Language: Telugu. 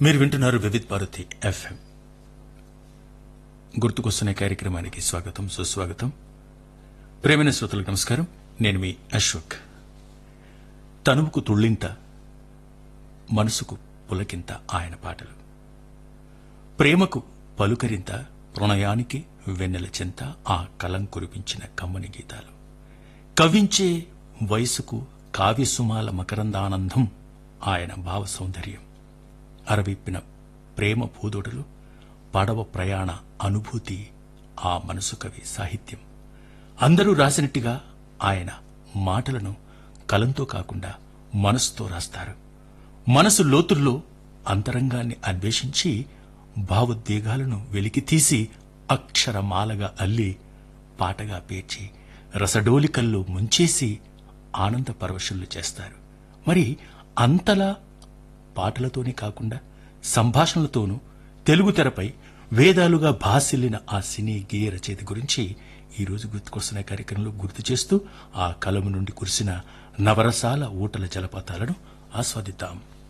మీరు వింటున్నారు వివిధ్ భారతి ఎఫ్ఎం గుర్తుకొస్తున్న కార్యక్రమానికి స్వాగతం సుస్వాగతం ప్రేమైన శ్రోతలకు నమస్కారం నేను మీ అశ్వక్ తనువుకు తుళ్ళింత మనసుకు పులకింత ఆయన పాటలు ప్రేమకు పలుకరింత ప్రణయానికి వెన్నెల చింత ఆ కలం కురిపించిన కమ్మని గీతాలు కవించే వయసుకు కావ్యసుమాల మకరందానందం ఆయన భావ సౌందర్యం అరవిప్పిన ప్రేమ పూదోడులు పడవ ప్రయాణ అనుభూతి ఆ మనసు కవి సాహిత్యం అందరూ రాసినట్టుగా ఆయన మాటలను కలంతో కాకుండా మనసుతో రాస్తారు మనసు లోతుల్లో అంతరంగాన్ని అన్వేషించి భావోద్వేగాలను వెలికితీసి అక్షరమాలగా అల్లి పాటగా పేర్చి రసడోలికల్లో ముంచేసి ఆనంద పరవశులు చేస్తారు మరి అంతలా పాటలతోనే కాకుండా సంభాషణలతోనూ తెలుగు తెరపై వేదాలుగా భాసిల్లిన ఆ సినీ గేయ రచయిత గురించి ఈ రోజు గుర్తుకొస్తున్న కార్యక్రమంలో గుర్తు చేస్తూ ఆ కలము నుండి కురిసిన నవరసాల ఊటల జలపాతాలను ఆస్వాదిద్దాం